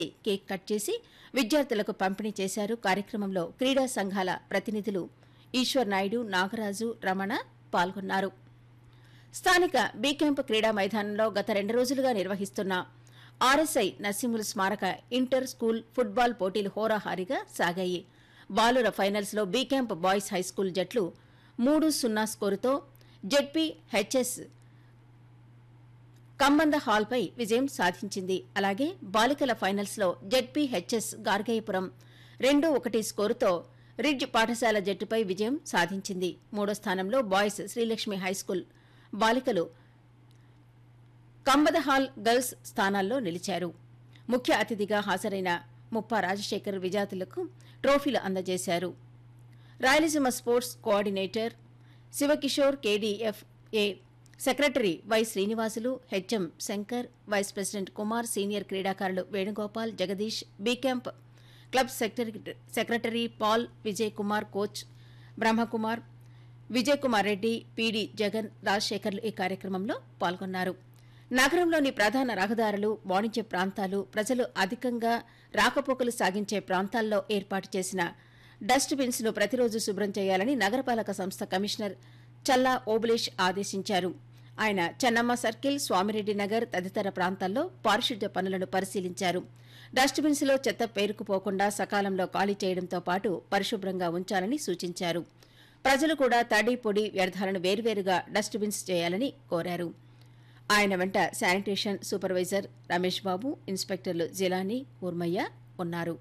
cake cut చేసి విద్యార్థులకు పంపిణీ చేశారు కార్యక్రమంలో క్రీడా సంఘాల ప్రతినిధులు ఈశ్వర్ నాయుడు నాగరాజు రమణ పాల్గొన్నారు స్థానిక బీ క్యాంప్ క్రీడా మైదానంలో గత రెండు రోజులుగా నిర్వహిస్తున్న ఆర్ఎస్ఐ నర్సింహుల్ స్మారక ఇంటర్ స్కూల్ ఫుట్బాల్ పోటీలు హోరాహారీగా సాగాయి బాలుర ఫైనల్స్లో బీ క్యాంప్ బాయ్స్ హైస్కూల్ జట్లు మూడు సున్నా స్కోరుతో జెడ్పీ హెచ్ఎస్ కంబంద హాల్పై విజయం సాధించింది అలాగే బాలికల ఫైనల్స్లో జెడ్పీ హెచ్ఎస్ గార్గేయపురం రెండు ఒకటి స్కోరుతో రిడ్జ్ పాఠశాల జట్టుపై విజయం సాధించింది మూడో స్థానంలో బాయ్స్ శ్రీలక్ష్మి హైస్కూల్ బాలికలు కంబద హాల్ గర్ల్స్ స్థానాల్లో నిలిచారు ముఖ్య అతిథిగా హాజరైన ముప్పా రాజశేఖర్ విజేతలకు ట్రోఫీలు అందజేశారు Rayalaseema sports coordinator Sivakishore KDF A secretary Y Srinivasulu HM Shankar vice president Kumar senior క్రీడాకారులు Venugopal Jagadish B camp club secretary secretary Paul Vijay Kumar coach Brahmakumar Vijay Kumar Reddy PD Jagan రాజశేఖర్లు ఈ కార్యక్రమంలో పాల్గొన్నారు నగరంలోని ప్రధాన రహదారులు వాణిజ్య ప్రాంతాలు ప్రజలు అధికంగా రాకపోకలు సాగించే ప్రాంతాల్లో ఏర్పాటు చేసిన డస్ట్ బిన్స్ ను ప్రతిరోజు శుభ్రం చేయాలని నగరపాలక సంస్థ కమిషనర్ చల్లా ఓబులేష్ ఆదేశించారు ఆయన చెన్నమ్మ సర్కిల్ స్వామిరెడ్డి నగర్ తదితర ప్రాంతాల్లో పారిశుద్ధ్య పనులను పరిశీలించారు డస్ట్ బిన్స్ లో చెత్త పేరుకుపోకుండా సకాలంలో ఖాళీ చేయడంతో పాటు పరిశుభ్రంగా ఉంచాలని సూచించారు ప్రజలు కూడా తడి పొడి వ్యర్థాలను వేర్వేరుగా డస్ట్ బిన్స్ చేయాలని కోరారు ఆయన వెంట శానిటేషన్ సూపర్వైజర్ రమేష్ బాబు ఇన్స్పెక్టర్లు జిలానీ ఊర్మయ్య ఉన్నారు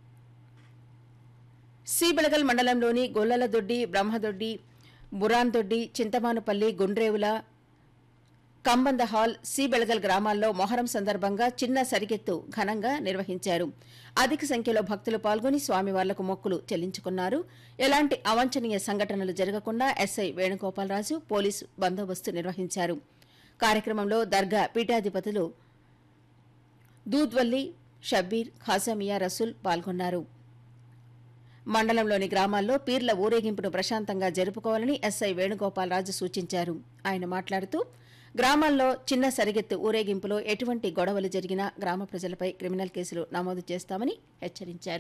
సీబెళగల్ మండలంలోని గొల్లలదొడ్డి బ్రహ్మదొడ్డి బురాన్దొడ్డి చింతమానుపల్లి గుండ్రేవుల కంబంద హాల్ సీబెళగల్ గ్రామాల్లో మొహరం సందర్భంగా చిన్న సరిగెత్తు ఘనంగా నిర్వహించారు అధిక సంఖ్యలో భక్తులు పాల్గొని స్వామివార్లకు మొక్కులు చెల్లించుకున్నారు ఎలాంటి అవాంఛనీయ సంఘటనలు జరగకుండా ఎస్ఐ వేణుగోపాలరాజు పోలీసు బందోబస్తు నిర్వహించారు కార్యక్రమంలో దర్గా పీఠాధిపతులు దూద్వల్లి షబ్బీర్ ఖాజామియా రసూల్ పాల్గొన్నారు మండలంలోని గ్రామాల్లో పీర్ల ఊరేగింపును ప్రశాంతంగా జరుపుకోవాలని ఎస్ఐ వేణుగోపాలరాజు సూచించారు ఆయన మాట్లాడుతూ గ్రామాల్లో చిన్న సరిగెత్తు ఊరేగింపులో ఎటువంటి గొడవలు జరిగినా గ్రామ ప్రజలపై క్రిమినల్ కేసులు నమోదు చేస్తామని హెచ్చరించారు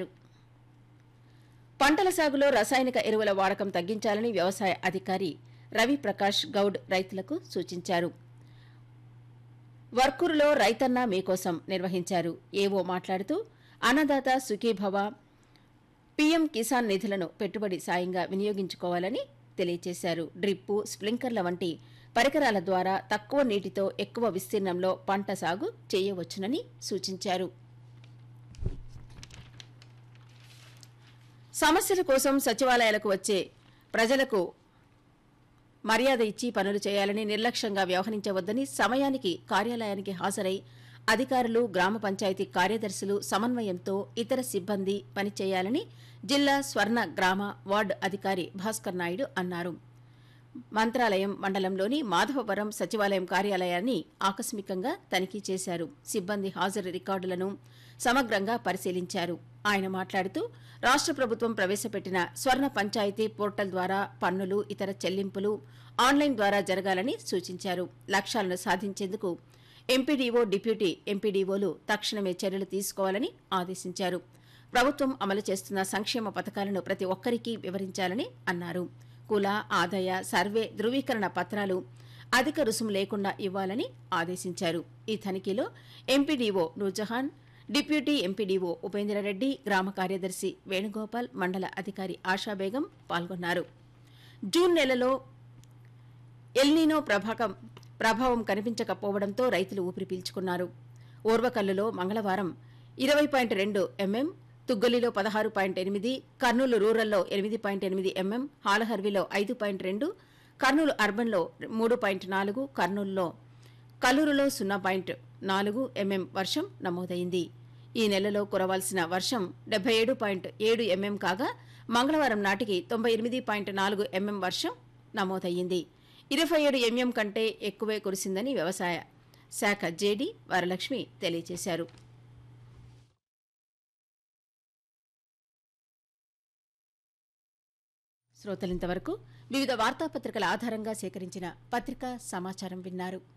పంటల సాగులో రసాయనిక ఎరువుల వాడకం తగ్గించాలని వ్యవసాయ అధికారి రవి ప్రకాష్ గౌడ్ రైతులకు సూచించారు వర్కూరులో రైతన్న మీకోసం నిర్వహించారు ఏవో మాట్లాడుతూ అన్నదాత సుఖీభవ పీఎం కిసాన్ నిధులను పెట్టుబడి సాయంగా వినియోగించుకోవాలని తెలియజేశారు డ్రిప్పు స్ప్రింకర్ల వంటి పరికరాల ద్వారా తక్కువ నీటితో ఎక్కువ విస్తీర్ణంలో పంట సాగు చేయవచ్చునని సూచించారు సమస్యల కోసం సచివాలయాలకు వచ్చే ప్రజలకు మర్యాద ఇచ్చి పనులు చేయాలని నిర్లక్ష్యంగా వ్యవహరించవద్దని సమయానికి కార్యాలయానికి హాజరై అధికారులు గ్రామ పంచాయతీ కార్యదర్శులు సమన్వయంతో ఇతర సిబ్బంది పనిచేయాలని జిల్లా స్వర్ణ గ్రామ వార్డు అధికారి భాస్కర్ నాయుడు అన్నారు మంత్రాలయం మండలంలోని మాధవపురం సచివాలయం కార్యాలయాన్ని ఆకస్మికంగా తనిఖీ చేశారు సిబ్బంది హాజరు రికార్డులను సమగ్రంగా పరిశీలించారు ఆయన మాట్లాడుతూ రాష్ట్ర ప్రభుత్వం ప్రవేశపెట్టిన స్వర్ణ పంచాయతీ పోర్టల్ ద్వారా పన్నులు ఇతర చెల్లింపులు ఆన్లైన్ ద్వారా జరగాలని సూచించారు లక్ష్యాలను సాధించేందుకు ఎంపీడీఓ డిప్యూటీ ఎంపీడీఓలు తక్షణమే చర్యలు తీసుకోవాలని ఆదేశించారు ప్రభుత్వం అమలు చేస్తున్న సంక్షేమ పథకాలను ప్రతి ఒక్కరికీ వివరించాలని అన్నారు కుల ఆదాయ సర్వే ధృవీకరణ పత్రాలు అధిక రుసుము లేకుండా ఇవ్వాలని ఆదేశించారు ఈ తనిఖీలో MPDO Noorjahan deputy MPDO Upendrareddy గ్రామ కార్యదర్శి వేణుగోపాల్ మండల అధికారి ఆశాబేగం పాల్గొన్నారు జూన్ నెలలో ఎల్నీనో ప్రభావం ప్రభావం కనిపించకపోవడంతో రైతులు ఊపిరి పీల్చుకున్నారు ఓర్వకల్లులో మంగళవారం ఇరవై పాయింట్ రెండు ఎంఎం తుగ్గలిలో పదహారు పాయింట్ ఎనిమిది కర్నూలు రూరల్లో ఎనిమిది పాయింట్ ఎనిమిది ఎంఎం హాలహర్విలో ఐదు పాయింట్ రెండు కర్నూలు అర్బన్లో మూడు పాయింట్ నాలుగు కర్నూలులో కల్లూరులో సున్నా పాయింట్ నాలుగు ఎంఎం వర్షం నమోదైంది ఈ నెలలో కురవాల్సిన వర్షం డెబ్బై ఏడు పాయింట్ ఏడు ఎంఎం కాగా మంగళవారం నాటికి తొంభై ఎనిమిది పాయింట్ నాలుగు ఎంఎం వర్షం నమోదయ్యింది ఇరవై ఏడు ఎంఎం కంటే ఎక్కువే కురిసిందని వ్యవసాయ శాఖ జేడీ వరలక్ష్మి తెలియజేశారు శ్రోతలింతవరకు వివిధ వార్తాపత్రికల ఆధారంగా సేకరించిన పత్రికా సమాచారం విన్నారు